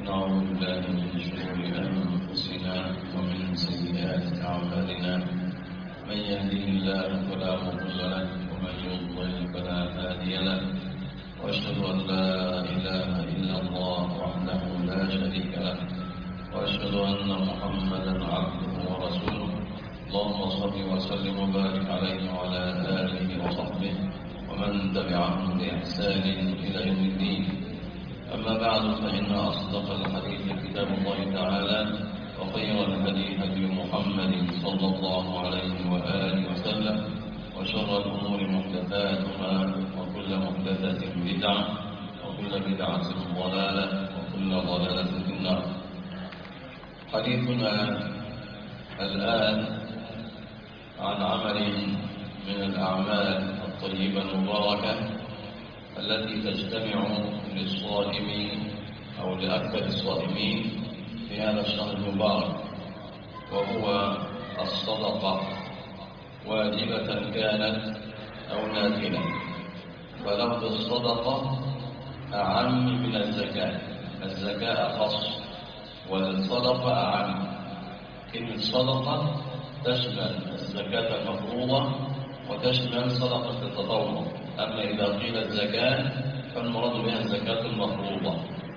ونعوذ بالله من شرور أنفسنا ومن سيئات أعمالنا من يهده الله فلا مضل له ومن يضلل فلا هادي له وأشهد أن لا إله إلا الله وحده لا شريك له وأشهد أن محمدا عبده ورسوله اللهم صل وسلم وبارك عليه وعلى آله وصحبه ومن تبعهم بإحسان إلى يوم الدين أما بعد فإن أصدق الحديث كتاب الله تعالى وخير الهدي هدي محمد صلى الله عليه وآله وسلم وشر الأمور محدثاتها وكل محدثة بدعة وكل بدعة ضلالة وكل ضلالة في النار حديثنا الآن عن عمل من الأعمال الطيبة المباركة التي تجتمع للصائم أو لأكثر الصائمين في هذا الشهر المبارك وهو الصدقة واجبة كانت أو نافلة فلفظ الصدقة أعم من الزكاة الزكاة أخص والصدقة أعم كلمة صدقة تشمل الزكاة المفروضة وتشمل صدقة التطوع أما إذا قيل الزكاة فالمراد بها الزكاة المفروضة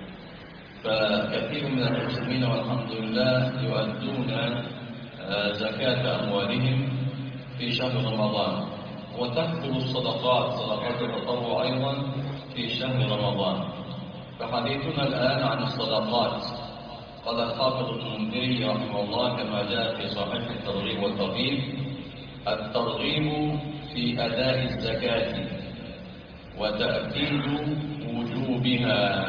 فكثير من المسلمين والحمد لله يؤدون زكاة أموالهم في شهر رمضان وتكثر الصدقات صدقات التطوع أيضا في شهر رمضان فحديثنا الآن عن الصدقات قال الحافظ المنذري رحمه الله كما جاء في صحيح الترغيب والترغيب الترغيب في أداء الزكاة وتأكيد وجوبها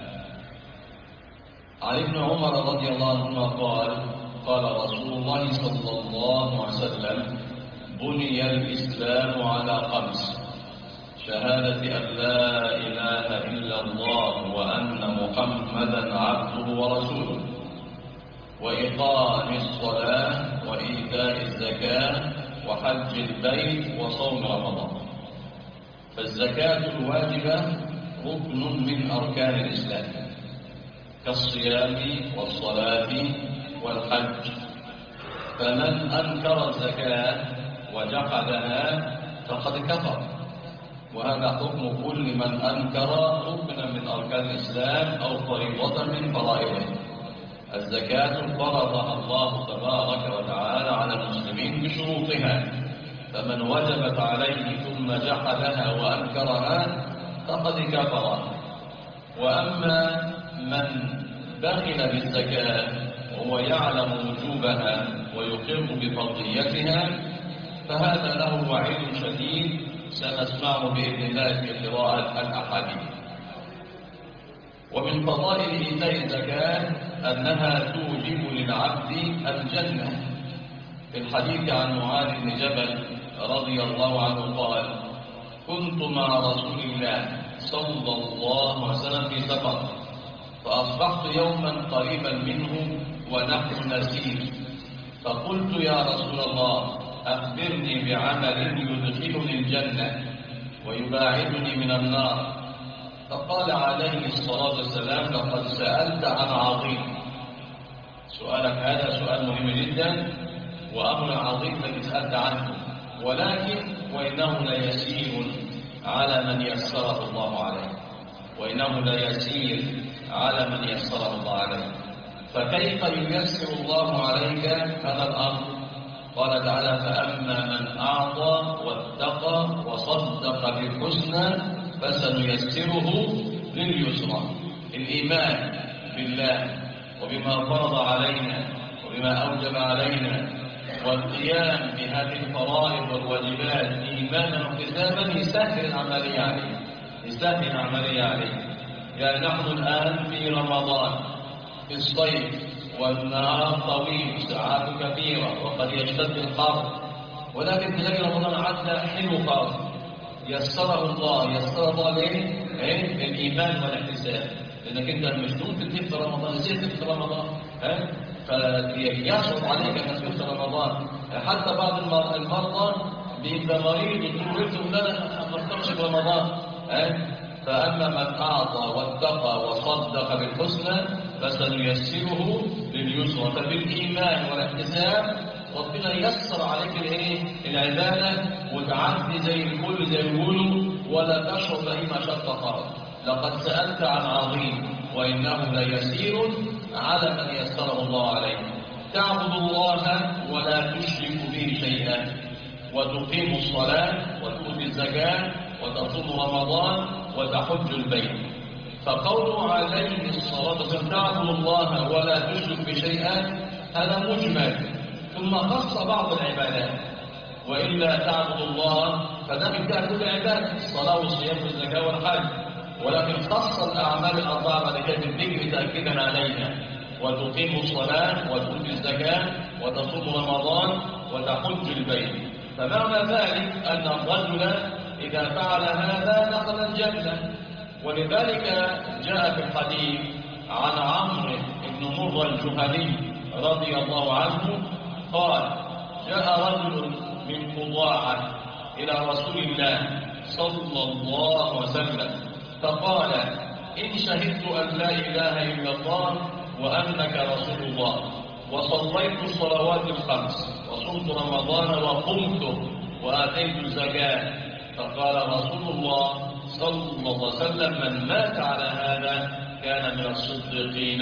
عن ابن عمر رضي الله عنهما قال قال رسول الله صلى الله عليه وسلم بني الإسلام على خمس شهادة أن لا إله إلا الله وأن محمدا عبده ورسوله وإقام الصلاة وإيتاء الزكاة وحج البيت وصوم رمضان فالزكاة الواجبة ركن من أركان الإسلام كالصيام والصلاة والحج فمن أنكر الزكاة وجحدها فقد كفر وهذا حكم كل من أنكر ركنا من أركان الإسلام أو فريضة من فرائضه الزكاة فرضها الله تبارك وتعالى على المسلمين بشروطها فمن وجبت عليه ثم جحدها وأنكرها فقد كفر وأما من بخل بالزكاة وهو يعلم وجوبها ويقر بفضليتها فهذا له وعيد شديد سنسمعه بإذن الله في قراءة الأحاديث ومن فضائل إيتاء الزكاة أنها توجب للعبد الجنة في الحديث عن معاذ بن جبل رضي الله عنه قال كنت مع رسول الله صلى الله عليه وسلم في سفر فأصبحت يوما قريبا منه ونحن نسير فقلت يا رسول الله أخبرني بعمل يدخلني الجنة ويباعدني من النار فقال عليه الصلاة والسلام لقد سألت عن عظيم سؤالك هذا سؤال مهم جدا وأمر عظيم الذي سألت عنه ولكن وإنه ليسير على من يسره الله عليه وإنه ليسير على من يسره الله عليه فكيف ييسر الله عليك هذا الأمر قال تعالى فأما من أعطى واتقى وصدق بالحسنى فسنيسره لليسرى الإيمان بالله وبما فرض علينا وبما أوجب علينا والقيام بهذه الفرائض والواجبات إيمانا واحتسابا يسهل العملية عليه يسهل العملية عليه يعني نحن الآن في رمضان في الصيف والنهار طويل ساعات كثيرة وقد يشتد الحر ولكن تلاقي رمضان عدى حلو خالص يسره الله يسر الله ليه؟ ايه؟ الإيمان والاحتساب لأنك أنت المشدود تدخل في رمضان ازاي تدخل في رمضان؟ ها؟ فيصعب عليك أن تدخل في رمضان حتى بعض المرضى بيبقى مريض وتقول له لا لا ما افطرش في رمضان ها؟ فأما من أعطى واتقى وصدق بالحسنى فسنيسره لليسرى فبالإيمان والاحتساب ربنا يسر عليك الايه العبادة وتعدي زي الكل زي الولو ولا تشعر بأي مشقة خالص لقد سألت عن عظيم وإنه ليسير على من يسره الله عليه تعبد الله ولا تشرك به شيئا وتقيم الصلاة وتؤتي الزكاة وتصوم رمضان وتحج البيت فقوله عليه الصلاة والسلام تعبد الله ولا تشرك بشيئا هذا مجمل ثم خص بعض العبادات وإلا تعبد الله فدخل فيها كل عبادة الصلاة والصيام والزكاة والحج ولكن خص الأعمال الأربعة بعد كده بالذكر تأكيدا عليها وتقيم الصلاة وتؤتي الزكاة وتصوم رمضان وتحج البيت فمعنى ذلك أن الرجل إذا فعل هذا دخل الجنة ولذلك جاء في الحديث عن عمرو بن مر الجهني رضي الله عنه قال جاء رجل من قضاعة إلى رسول الله صلى الله عليه وسلم فقال إن شهدت أن لا إله إلا الله وأنك رسول الله وصليت الصلوات الخمس وصمت رمضان وقمت وآتيت الزكاة فقال رسول الله صلى الله عليه وسلم من مات على هذا كان من الصديقين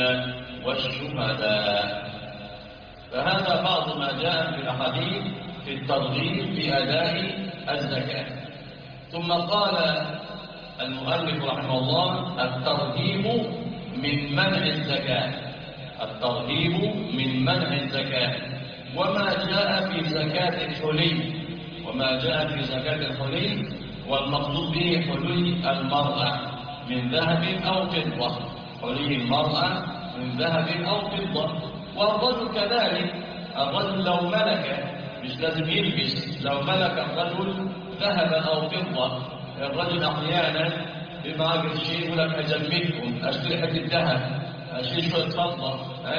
والشهداء فهذا بعض ما جاء في الأحاديث في الترغيب في أداء الزكاة ثم قال المؤلف رحمه الله الترهيب من منع الزكاة الترهيب من منع الزكاة وما جاء في زكاة الحلي وما جاء في زكاة الحلي والمقصود به حلي المرأة من ذهب أو فضة حلي المرأة من ذهب أو فضة والرجل كذلك الرجل لو ملك مش لازم يلبس لو ملك الرجل ذهبا أو فضة الرجل أحيانا بما عقل شيء يقول لك أجملكم أشتري حتة ذهب أشتري شوية فضة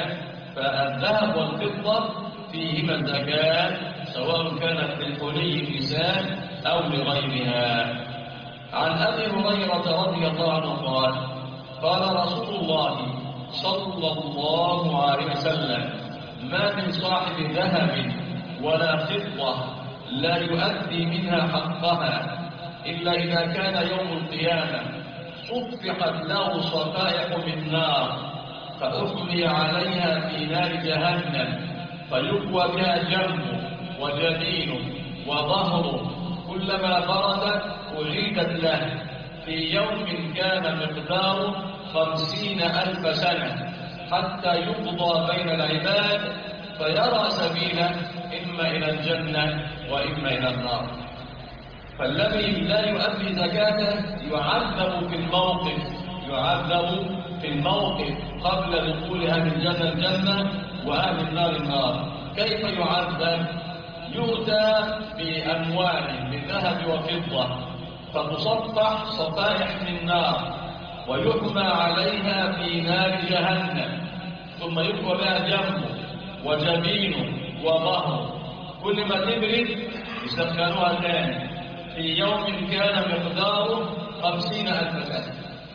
فالذهب والفضة فيهما الزكاة سواء كانت للحلي النساء أو لغيرها عن أبي هريرة رضي الله عنه قال قال رسول الله صلى الله عليه وسلم ما من صاحب ذهب ولا فضة لا يؤدي منها حقها إلا إذا كان يوم القيامة صفحت له صفائح من نار فأحمي عليها في نار جهنم فيقوى بها جنبه وجبينه وظهره كلما بردت أعيدت له في يوم كان مقداره خمسين ألف سنة حتى يقضى بين العباد فيرى سبيله إما إلى الجنة وإما إلى النار فالذي لا يؤدي زكاته يعذب في الموقف يعذب في الموقف قبل دخول أهل الجنة الجنة وأهل النار النار كيف يعذب يؤتى بأموال من ذهب وفضة فتصفح صفائح من نار ويحمى عليها في نار جهنم ثم يقوى بها جنبه وجبينه وظهره كل ما تبرد يسخنوها تاني في يوم كان مقداره خمسين ألف سنة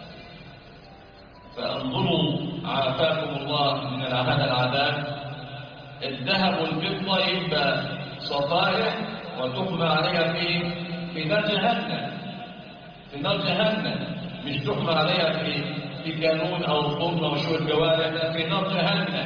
فانظروا عافاكم الله من هذا العذاب الذهب والفضة يبقى صفائح وتحمى عليها في في نار جهنم في نار جهنم مش تحمى عليها في في كانون او قرن او شويه جوارح لا في نار جهنم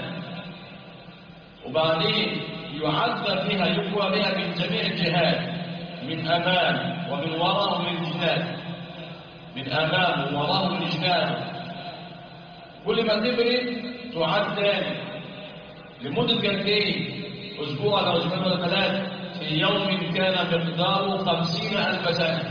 وبعدين يعذب بها يقوى بها من جميع الجهات من امام ومن وراء ومن جناب من امام ووراء ومن جناب كل ما تبرد تعاد تاني لمده قد ايه اسبوع او اسبوعين ولا ثلاثه في يوم كان مقداره خمسين الف سنه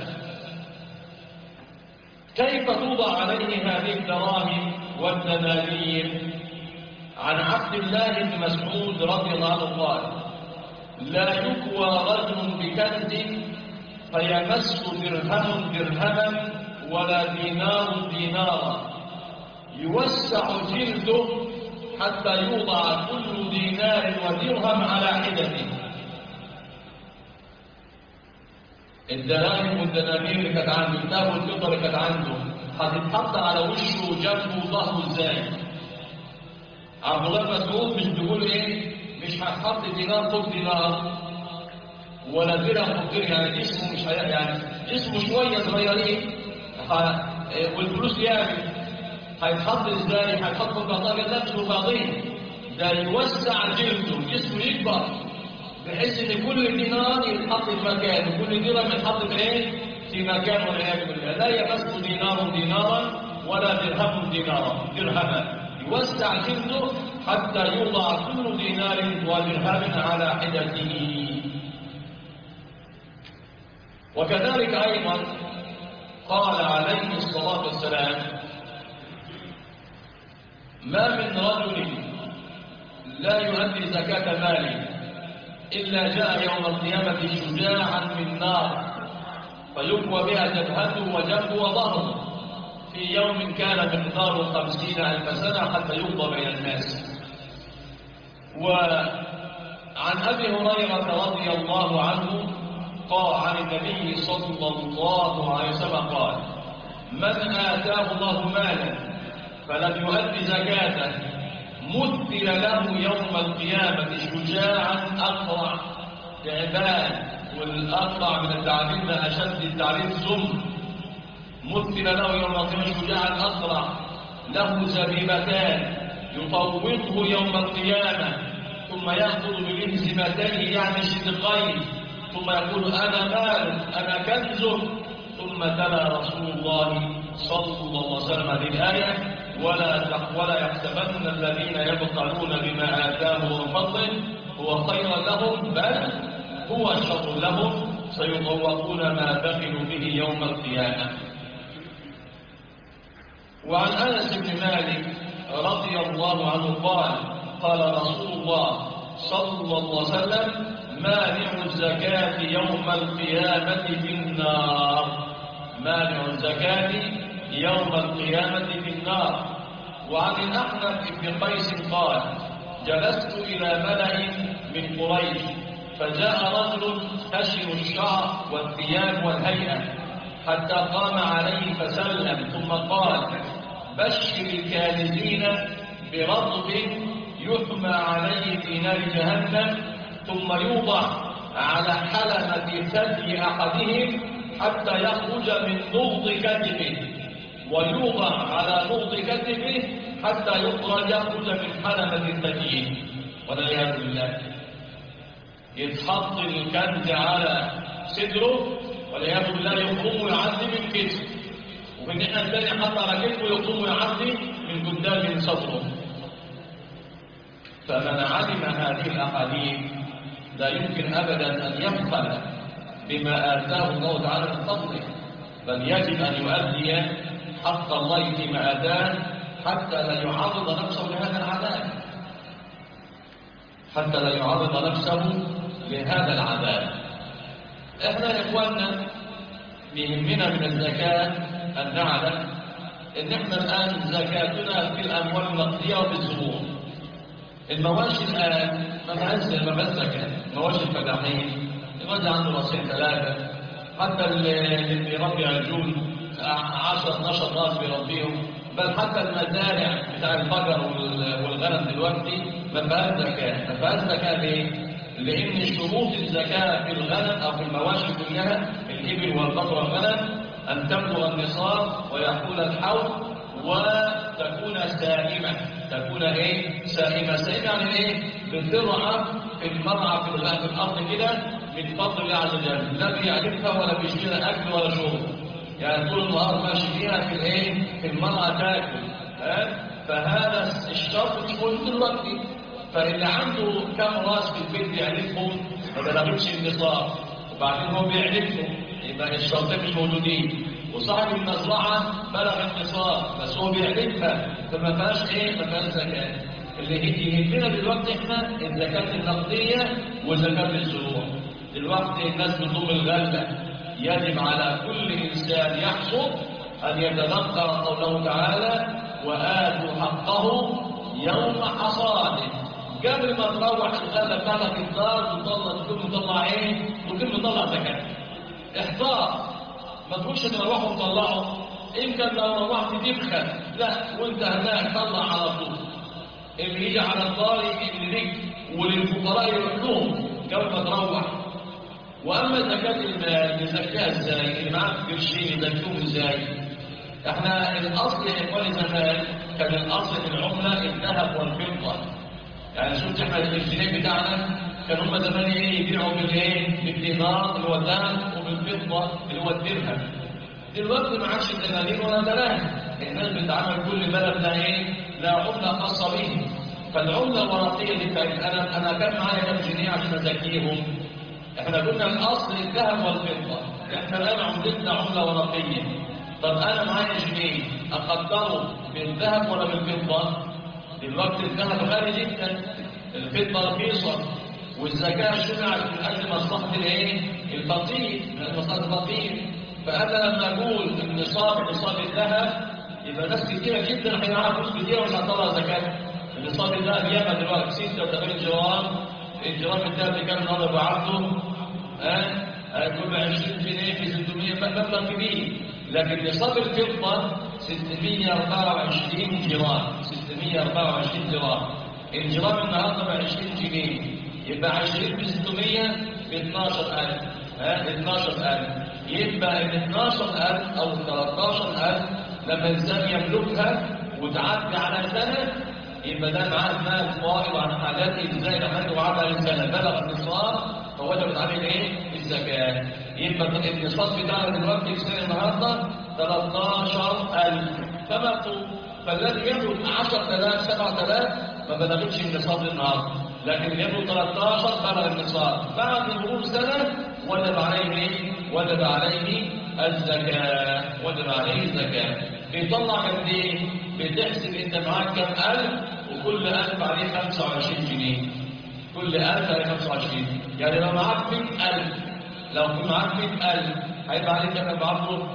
كيف توضع عليه هذه الدراهم والدنانير عن عبد الله بن مسعود رضي الله عنه قال لا يكوى رجل بكنز فيمس درهم درهما ولا دينار دينارا يوسع جلده حتى يوضع كل دينار ودرهم على حدته الدراهم والدنانير اللي كانت عنده الذهب والفضه اللي كانت عنده هتتحط على وشه وجنبه وظهره ازاي عبد الله بن مسعود مش بيقول ايه مش هتحط دينار فوق دينار ولا درهم فوق درهم يعني جسمه مش هي... يعني جسمه شويه صغيرين ه... والفلوس يعمل هيتحط ازاي هيتحط فوق بعضها لا مش فاضيين ده يوسع جلده جسمه يكبر بحيث ان كل دينار يتحط في مكان وكل درهم يتحط في ايه في مكان والعياذ بالله لا يمس دينار دينارا ولا درهم دينارا درهما يوسع جلده حتى يوضع كل دينار ودرهم على حدته وكذلك ايضا قال عليه الصلاه والسلام ما من رجل لا يؤدي زكاه ماله إلا جاء يوم القيامة شجاعا من نار فيكوى بها جبهته وجنبه وظهره في يوم كان مقداره خمسين ألف سنة حتى يقضى بين الناس وعن أبي هريرة رضي الله عنه قال عن النبي صلى الله عليه وسلم قال من آتاه الله مالا فلم يؤد زكاته مثل له يوم القيامة شجاعا أقرع تعبان والأقرع من التعبير ده أشد التعبير سم مثل له يوم القيامة شجاعا أقرع له زبيبتان يطوقه يوم القيامة ثم يأخذ بمهزمتيه يعني شدقين ثم يقول أنا مال أنا كنز ثم تلا رسول الله صلى الله عليه وسلم هذه الآية ولا ولا يحسبن الذين يبخلون بما آتاهم من فضله هو خيرا لهم بل هو شر لهم سيطوقون ما بخلوا به يوم القيامة وعن أنس بن مالك رضي الله عنه قال قال رسول الله صلى الله عليه وسلم مانع الزكاة يوم القيامة في النار مانع الزكاة يوم القيامة في النار وعن الأحنف بن قيس قال جلست إلى ملأ من قريش فجاء رجل خشن الشعر والثياب والهيئة حتى قام عليه فسلم ثم قال بشر الكالزين برطب يحمى عليه في نار جهنم ثم يوضع على حلمة ثدي أحدهم حتى يخرج من نض كتفه ويوضع على نض كتفه حتى يخرج يخرج من حلمة الثدي والعياذ بالله يتحط الكنز على صدره والعياذ بالله يقوم ويعدي من كتفه وفي الناحية الثانية حتى على كتفه يقوم ويعدي من قدام من صدره فمن علم هذه الأحاديث لا يمكن أبدا أن يبخل بما آتاه الله تعالى من فضله بل يجب أن يؤدي حق الله فيما آتاه حتى لا يعرض نفسه لهذا العذاب حتى لا يعرض نفسه لهذا العذاب احنا يا اخواننا يهمنا من الزكاة أن نعلم ان احنا الآن زكاتنا في الأموال النقدية وبالزهور المواشي الآن ما فيهاش ما فيهاش زكاة مواشي الفلاحين الراجل عنده رصيد ثلاثة حتى اللي بيربي عجول 10 12 راس بيربيهم بل حتى المزارع بتاع البقر والغنم دلوقتي ما فيهاش زكاة ما فيهاش زكاة ليه؟ لأن شروط الزكاة في الغنم أو في المواشي كلها الإبل والبقر والغنم أن تبلغ النصاب ويحول الحول وتكون سائمة تكون ايه سائمة سائمة يعني ايه بترعى في المرعى في الأرض كده من فضل الله عز وجل لا بيعرفها ولا بيشتري أكل ولا شرب يعني طول النهار ماشي فيها في الايه في المرعى تاكل ها فهذا الشرط مش موجود دلوقتي فاللي عنده كم راس في البيت بيعرفهم ما بلغتش النصاب وبعدين هو بيعرفهم يبقى الشرطين مش موجودين وصاحب المزرعة بلغ النصاب بس هو بيعرفها فما فيهاش ايه ما فيهاش زكاة اللي يهمنا دلوقتي احنا الزكاة النقدية وزكاة الزروع دلوقتي الناس بتضم الغلة يجب على كل إنسان يحصد أن يتذكر قوله تعالى وآتوا حقه يوم حصاده قبل ما تروح الغلة بتاعتك الدار تطلع تكون مطلع ايه؟ تكون مطلع زكاة احتاط ما تقولش ان نروح ونطلعه يمكن لو روحت تبخل لا وانت هناك طلع على طول اللي يجي على الدار اللي ليك وللفقراء يروح لهم قبل ما تروح واما زكاه المال نزكيها ازاي اللي معاك قرشين يزكوهم ازاي احنا الاصل يا اخواني زمان كان الاصل في العمله الذهب والفضه يعني شفت احنا الجنيه بتاعنا كان هم زمان ايه يبيعوا بالايه بالدينار اللي هو الذهب وبالفضه اللي هو الدرهم دلوقتي ما عادش دنانير ولا دراهم الناس بتتعامل كل بلد لها ايه لا عمله خاصه به فالعمله الورقيه دي بتاعت انا انا كان معايا كام جنيه عشان ازكيهم احنا قلنا الاصل الذهب والفضه احنا الان عملتنا عمله ورقيه طب انا معايا جنيه اقدره بالذهب ولا بالفضه دلوقتي الذهب غالي جدا الفضه رخيصه والزكاه شرعت من اجل مصلحه الايه الفقير من مصلحه الفقير فانا لما اقول النصاب نصاب الذهب يبقى ناس كتيره جدا هيعرفوا فلوس كتيره مش هتطلع زكاه النصاب الذهب ياما دلوقتي 86 جرام الجرام الذهب كام النهارده بعرضه ها هيكون ب 20 جنيه في 600 مبلغ كبير لكن نصاب الفضه 624 جرام 624 جرام الجرام النهارده ب 20 جنيه يبقى 20 ب 600 ب 12000 ها 12000 يبقى ال 12000 او ال 13000 لما الانسان يملكها وتعدي على سنه يبقى ده معاه مال فائض عن حاجاته ازاي لحد وعدى على سنه بلغ النصاب فوجبت عليه ايه؟ الزكاه يبقى النصاب بتاعنا دلوقتي في السنه النهارده 13000 فمكتوب فالذي يملك 10000 7000 ما بلغتش النصاب النهارده لكن اللي يملك 13 بلغ النصاب بعد مرور سنه وجب عليه ايه؟ وجب عليه الزكاه وجب عليه الزكاه بيطلع قد ايه؟ بتحسب انت معاك كام ألف وكل ألف عليه 25 جنيه كل ألف عليه 25 يعني لو معاك 100000 لو كنت معاك 100000 هيبقى عليك كام بعضه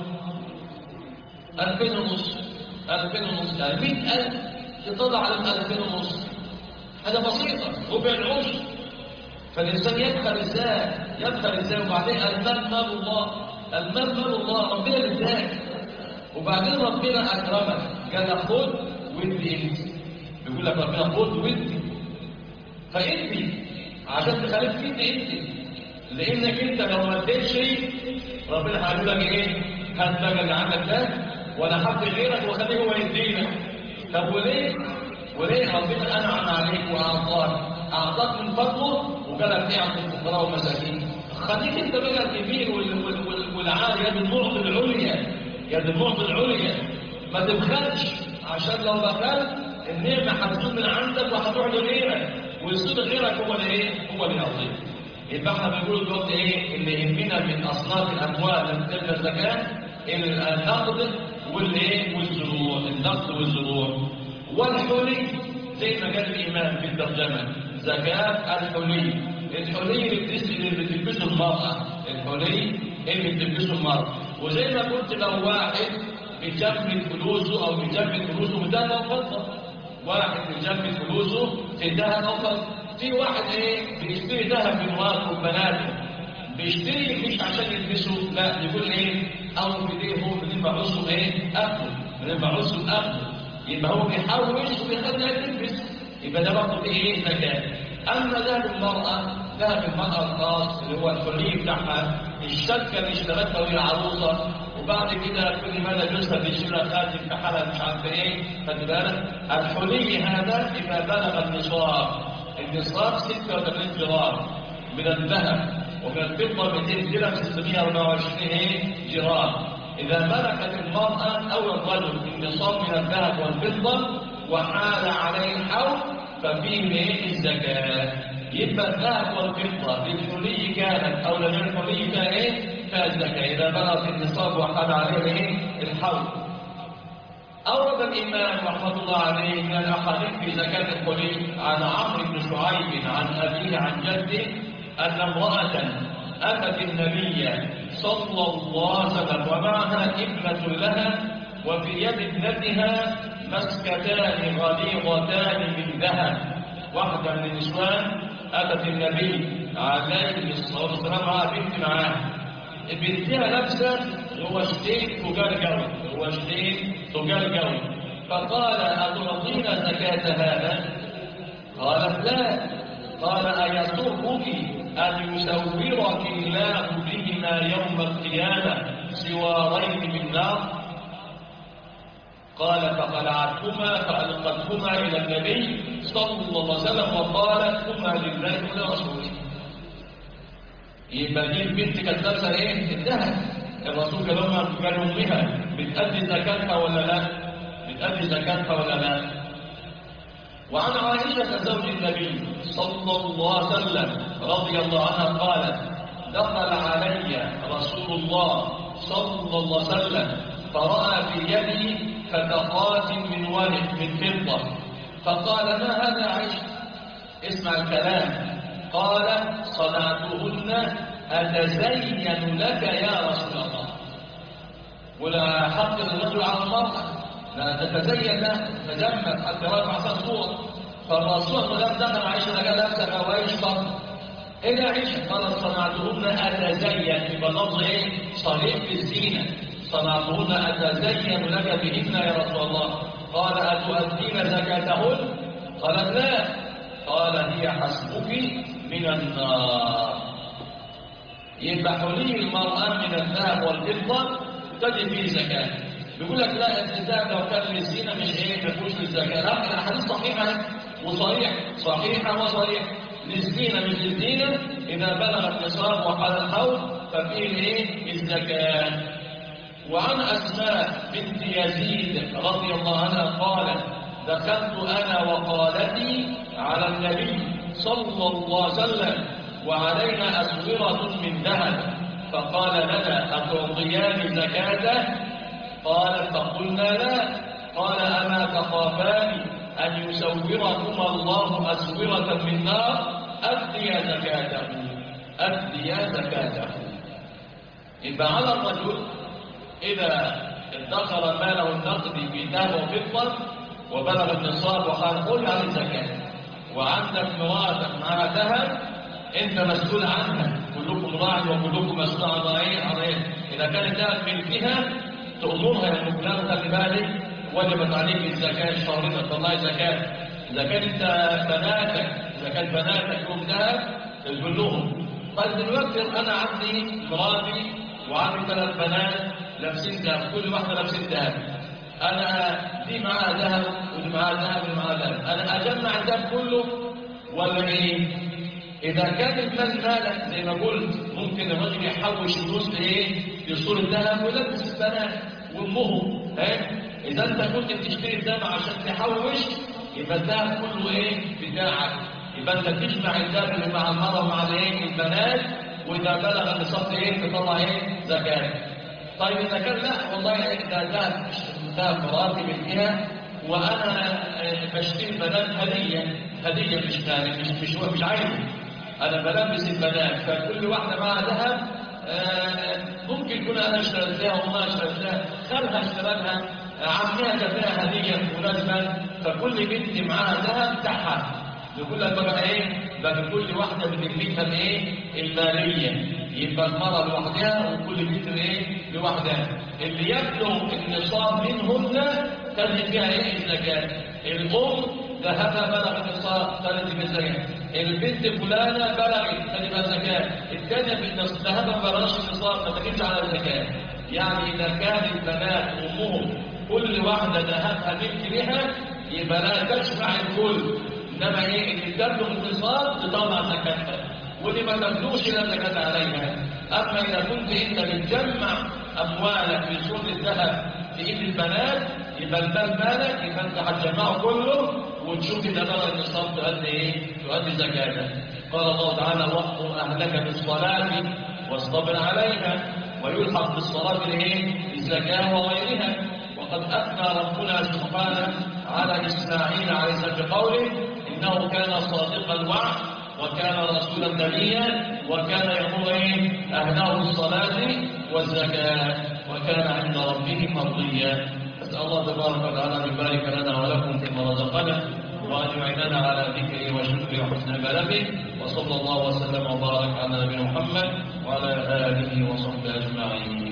2000 ونص 2000 ونص يعني 100000 تطلع على 2000 ونص هذا بسيطة ربع العشر فالإنسان يبخل إزاي يبخل إزاي وبعدين المال مال الله المال مال الله ربنا لله وبعدين ربنا أكرمك قال خد ودي انت بيقول لك ربنا خد ودي فادي عشان تخليك تدي انت لانك انت لو ما اديتش ربنا هيقول لك ايه هات بقى اللي عندك ده ولا حد غيرك وخليه هو يدينا طب وليه وليه ربنا انعم عليك واعطاك اعطاك من فضله وقال لك اعطي الفقراء والمساكين خليك انت بقى الكبير والعالي يد المعطي العليا يد المعطي العليا ما تبخلش عشان لو بخلت النعمة هتزول من عندك وهتروح لغيرك ويصير غيرك هو اللي ايه؟ هو اللي يعطيك. يبقى احنا بنقول دلوقتي ايه؟ اللي يهمنا من اصناف الاموال اللي بتبقى الزكاة النقد والايه؟ والزروع، النقد والزروع. والحلي زي ما قال الامام في الترجمة زكاة الحلي. الحلي اللي بتلبسه المرأة، الحلي اللي بتلبسه المرأة. وزي ما قلت لو واحد بيجمد فلوسه او بيجمد فلوسه بذهب او فضه واحد بيجمد فلوسه في ذهب او فضه في واحد ايه بيشتري ذهب من ورق وبناته بيشتري مش عشان يلبسه لا يقول ايه او بديه هو من بعوزه ايه اكله من بعوزه اكله يبقى هو بيحوش وبيخليها تلبس يبقى ده برضه ايه زكاه اما ذهب المراه ذهب المراه الخاص اللي هو الحلي بتاعها الشبكه اللي اشترتها وهي عروسه وبعد كده كل ما جوزها بيشيلها خاتم في حالة مش عارف ايه خد بالك الحلي هذا اذا بلغ النصاب النصاب 86 جرام من الذهب ومن الفضه 200 درهم 624 ايه جرام اذا ملكت المراه او الرجل النصاب من الذهب والفضه وحال عليه الحول ففيه ايه الزكاه يبقى الذهب والفضه للحلي كانت او لم الحلي كان ايه فالزكاة إذا بلغت النصاب وحال عليه ايه الحول أورد الإمام رحمة الله عليه من الأحاديث في زكاة الحلي عن عمرو بن شعيب عن أبيه عن جده أن امرأة أتت النبي صلى الله عليه وسلم ومعها ابنة لها وفي يد ابنتها مسكتان غليظتان من ذهب واحدة من النسوان أتت النبي عليه الصلاة والسلام مع بنت معاه بنتها لابسه هو شتين تجار جو هو شتين تجار جو فقال أتعطينا زكاة هذا قالت لا قال أيسرك أن يسورك الله بهما يوم القيامة سوارين من نار قال فقلعتهما فألقتهما إلى النبي صلى الله عليه وسلم وقالت هما لله ولرسوله يبقى دي البنت كانت لابسه ايه؟ الذهب الرسول قال لهم قال امها بتأدي زكاتها ولا لا؟ بتأدي زكاتها ولا لا؟ وعن عائشة زوج النبي صلى الله عليه وسلم رضي الله عنها قالت دخل علي رسول الله صلى الله عليه وسلم فرأى في يدي فتقات من ورق من فضة فقال ما هذا عائشة اسمع الكلام قال صنعتهن أتزين لك يا رسول الله ولا حق الرجل على المرأة لا تتزين له تجمل حتى رفع أحسن صورة فالرسول صلى الله عليه وسلم دخل عائشة قال لابسة نوايش فضل ايه يا عائشة قالت صنعتهن أتزين يبقى اللفظ ايه صريح في الزينة صنعتهن أتزين لك بهن يا رسول الله قال أتؤدين زكاتهن قالت لا قال هي حسبك من النار يبقى حلي المرأة من الذهب والفضة تجد فيه زكاة بيقول لك لا الذهب لو كان للزينة مش ايه ما فيهوش الزكاة لا الأحاديث صحيحة وصريح صحيحة وصريح للزينة مش للزينة إذا بلغ النصاب وحال الحول ففيه ايه الزكاة وعن أسماء بنت يزيد رضي الله عنها قالت دخلت أنا وقالتي على النبي صلى الله عليه وسلم وعلينا أسورة من ذهب فقال لنا أتعطيان زكاة قالت فقلنا لا قال أما تخافان أن يسوركما الله أسورة من نار أدي زكاته أدي زكاته يبقى على الرجل إذا ادخر ماله النقدي في ذهب وفضة وبلغ النصاب وقال قل عن الزكاة وعندك مراتك معها ذهب انت مسؤول عنها كلكم راع وكلكم مسؤول عن رعيه عن ايه اذا كان ذهب ملكها تأمرها يا فلان خلي بالك وجبت عليك الزكاة الشهرية تطلعي زكاة إذا كان انت بناتك إذا كان بناتك لهم ذهب تقول لهم طيب دلوقتي أنا عندي مراتي وعندي ثلاث بنات لابسين ذهب كل واحدة لابسين ذهب أنا دي معاها ذهب ودي معاها ذهب ودي معاها ذهب أنا أجمع الذهب كله ولا إيه؟ إذا كان المال مالك زي ما قلت ممكن الرجل يحوش فلوس لإيه؟ لصورة ذهب ويلبس البنات وأمهم ها؟ إذا أنت كنت بتشتري الذهب عشان تحوش يبقى الذهب كله إيه؟ بتاعك يبقى أنت تجمع الذهب اللي مع المرأة مع الإيه؟ البنات وإذا بلغ النصاب إيه؟ تطلع إيه؟ زكاة طيب إذا كان لا والله إذا ذهب ذهب مراتي ملكها وأنا بشتري البنات هدية هدية مش مش مش مش عايزه أنا بلبس البنات فكل واحدة معها ذهب ممكن يكون أنا اشتريت لها وما اشتريت لها خالها اشترى لها عمها جاب لها هدية مناسبة فكل بنت معاها ذهب بتاعها يقول لك بقى ايه بقى كل واحدة بتكلفها الايه المالية يبقى المرأة لوحدها وكل بنت ايه لوحدها اللي يبلغ النصاب منهن تجد فيها ايه الزكاة الأم ذهبها بلغ النصاب تجد فيها الزكاة البنت فلانة بلغت تجد فيها الزكاة الثانية ذهبها ما بلغش النصاب ما تجدش على الزكاة يعني إذا كان البنات أمهم كل واحدة ذهبها بنت لها يبقى لا تجمع الكل إنما إيه اللي تبلغ النصاب تطلع زكاتها واللي ما تبلغش لا زكاة عليها أما إذا كنت أنت بتجمع أموالك في صورة الذهب في إيد البنات يبقى المال مالك يبقى أنت هتجمعه كله وتشوف إذا بلغ النصاب تؤدي إيه؟ تؤدي زكاته قال الله تعالى وقت أهلك بالصلاة واصطبر عليها ويلحق بالصلاة الإيه؟ الزكاة وغيرها وقد أثنى ربنا سبحانه على إسماعيل عليه السلام بقوله إنه كان صادق الوعد وكان رسولا نبيا وكان يقول ايه اهله بالصلاه والزكاه وكان عند ربه مرضيا اسال الله تبارك وتعالى ان يبارك لنا ولكم فيما رزقنا وان يعيننا على ذكره وشكره وحسن عبادته وصلى الله وسلم وبارك على نبينا محمد وعلى اله وصحبه اجمعين